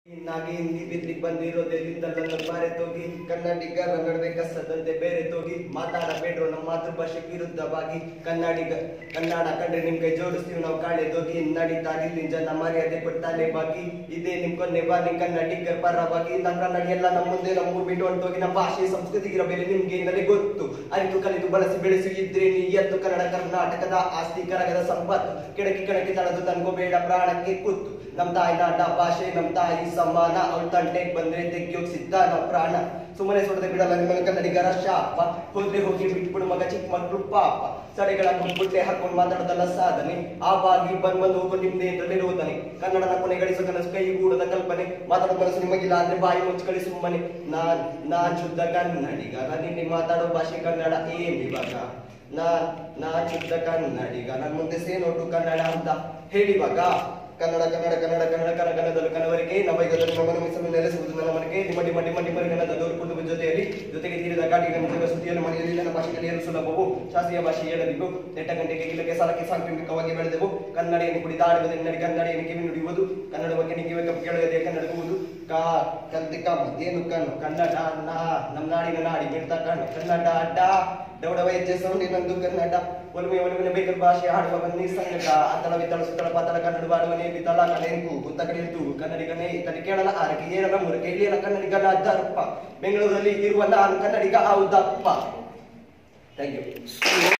ಇನ್ನಾಗಿ ಹಿಂದಿ ಬಿದ್ಲಿಕ್ ಬಂದಿರೋದೆಲ್ಲಿಂದ ನನ್ನ ಬಾರೆತೋಗಿ ಕನ್ನಡಿಗರ ನಡುವೆ ಕಸದಂತೆ ಬೇರೆ ತೋಗಿ ಮಾತಾಡಬೇಡ್ರು ನಮ್ಮ ಮಾತೃಭಾಷೆ ವಿರುದ್ಧವಾಗಿ ಕನ್ನಡಿಗ ಕನ್ನಡ ಕಂಡ್ರೆ ನಿಮ್ ಕೈ ಜೋಡಿಸ್ತೀವಿ ನಾವು ಕಾಳೆದೋಗಿ ನಡೀತಾಗಿಲ್ಲಿ ಜನ ಮರ್ಯಾದೆ ಕೊಟ್ಟಾಲೆ ಬಾಗಿ ಇದೇ ನಿಮ್ ಕೊನೆ ಬಾರಿ ಕನ್ನಡಿಗರ ಪರವಾಗಿ ನಮ್ಮ ಕನ್ನಡ ಎಲ್ಲ ನಮ್ಮ ಮುಂದೆ ನಮ್ಮ ಊರ್ ಬಿಟ್ಟು ಹೊಂಟೋಗಿ ನಮ್ಮ ಭಾಷೆ ಸಂಸ್ಕೃತಿಗಿರ ಬೆಲೆ ನಿಮ್ಗೆ ಏನಾದ್ರೆ ಗೊತ್ತು ಅರಿತು ಕಲಿತು ಬಳಸಿ ಬೆಳೆಸಿ ಇದ್ರೆ ನೀ ಎದ್ದು ಕನ್ನಡ ಕರ್ನಾಟಕದ ಆಸ್ತಿ ಕರಗದ ಸಂಪತ್ತು ಕೆಡಕಿ ಕೆಡಕಿ ತಳದು ತನ್ಕೋಬೇಡ ಪ್ರಾಣಕ್ಕೆ ಕೂತು ನಮ್ ತಾಯಿ ನಾಟ ಭಾಷೆ ನಮ್ ತಾಯಿ ಸಮಾನ ಅವಳ ತಂಟೆಗ್ ಬಂದ್ರೆ ತೆಗಿಯೋಗ್ ಸಿದ್ಧ ನಾವ್ ಪ್ರಾಣ ಸುಮ್ಮನೆ ಸುಡದೆ ಬಿಡಲ್ಲ ನಿಮ್ಮ ಕನ್ನಡಿಗರ ಶಾಪ ಹೋದ್ರೆ ಹೋಗಿ ಬಿಟ್ಬಿಡು ಮಗ ಚಿಕ್ಕ ಮಕ್ಳು ಪಾಪ ಸಡೆಗಳ ಗುಂಪುಟ್ಟೆ ಹಾಕೊಂಡು ಮಾತಾಡೋದಲ್ಲ ಸಾಧನೆ ಆ ಬಾಗಿ ಬಂದ್ ಬಂದು ಹೋಗೋ ನಿಮ್ದೇ ಇರೋದನೆ ಕನ್ನಡನ ಕೊನೆಗಳಿಸೋ ಕನಸು ಕೈಗೂಡದ ಕಲ್ಪನೆ ಮಾತಾಡೋ ಮನಸ್ಸು ನಿಮಗಿಲ್ಲ ಆದ್ರೆ ಬಾಯಿ ಮುಚ್ಕೊಳ್ಳಿ ಸುಮ್ಮನೆ ನಾನ್ ನಾನ್ ಶುದ್ಧ ಕನ್ನಡಿಗ ನಿನ್ನೆ ಮಾತಾಡೋ ಭಾಷೆ ಕನ್ನಡ ಏನ್ ಇವಾಗ ನಾನ್ ನಾನ್ ಶುದ್ಧ ಕನ್ನಡಿಗ ನನ್ ಮುಂದೆ ಸೇನೋಟು ಕನ್ನಡ ಅಂತ ಹೇಳಿವಾಗ ಕನ್ನಡ ಕನ್ನಡ ಕನ್ನಡ ಕನ್ನಡ ಕನ್ನಡದಲ್ಲಿ ಕನವರಿಗೆ ನವೈಗದಲ್ಲಿ ನಮ್ಮನ್ನು ಮಿಸಲು ನೆಲೆಸುವುದು ನನ್ನ ಮನೆಗೆ ನಿಮ್ಮ ನಿಮ್ಮ ನಿಮ್ಮ ನಿಮ್ಮ ನನ್ನ ದೂರ ಕುಟುಂಬ ಜೊತೆಯಲ್ಲಿ ಜೊತೆಗೆ ತೀರಿದ ಗಾಡಿ ನಮ್ಮ ಜೀವ ಸುದ್ದಿಯನ್ನು ಮನೆಯಲ್ಲಿ ನನ್ನ ಭಾಷೆಯಲ್ಲಿ ಏನು ಸುಲಭವು ಶಾಸ್ತ್ರೀಯ ಭಾಷೆ ಹೇಳಬೇಕು ನೆಟ್ಟ ಗಂಟೆಗೆ ಇಲ್ಲಕ್ಕೆ ಸಾಲಕ್ಕೆ ಸಾಂಕ್ರಾಮಿಕವಾಗಿ ಬೆಳೆದೆವು ಕನ್ನಡಿಯನ್ನು ಕುಡಿದಾಡುವುದು ಎನ್ನಡಿ ಕನ್ನಡಿಯನ್ನು ಕಿವಿ ನುಡಿಯುವುದು ಕನ್ನಡ ಬಗ್ಗೆ ನಿಮಗೆ ಕಪ್ಪು ಕೇಳದೆ ಕನ್ನಡಗುವುದು ಕಾ ಕಲ್ತಿಕ ಮತ್ತೇನು ಕಣ್ಣು ಕನ್ನಡ ನಾ ನಮ್ಮ ನಾಡಿನ ನಾಡಿ ಬಿಡ್ತಾ ಕಣ್ಣು ಕನ್ನಡ ಅಡ್ಡ ಡೌಡವ ಹೆಜ್ಜೆ ಸೌಂಡಿನಂದು ಕನ್ನಡ ಒಲುಮೆ ಒಲುಮೆನ ಬೇಕರ್ ಭಾಷೆ ಆಡುವ ಬನ್ನಿ ಸಂಗಟ ಅತಳ ವಿತಳ ಸುತ್ತಳ ಪಾತಳ ಕನ್ನಡ ಬಾಡುವನೇ ಬಿತ್ತಳ ಕಲೆಂಕು ಗುತ್ತ ಕಡೆಯಂತು ಕನ್ನಡಿಗನೇ ಇತನೆ ಕೇಳಲ ಆರಕ್ಕೆ ಏರಲ ಮುರಕೆ ಇಳಿಯಲ ಕನ್ನಡಿಗನ ದರ್ಪ ಬೆಂಗಳೂರಲ್ಲಿ ಇರುವ ನಾನು ಕನ್ನಡಿಗ ಹೌದಪ್ಪ ಥ್ಯಾಂಕ್ ಯು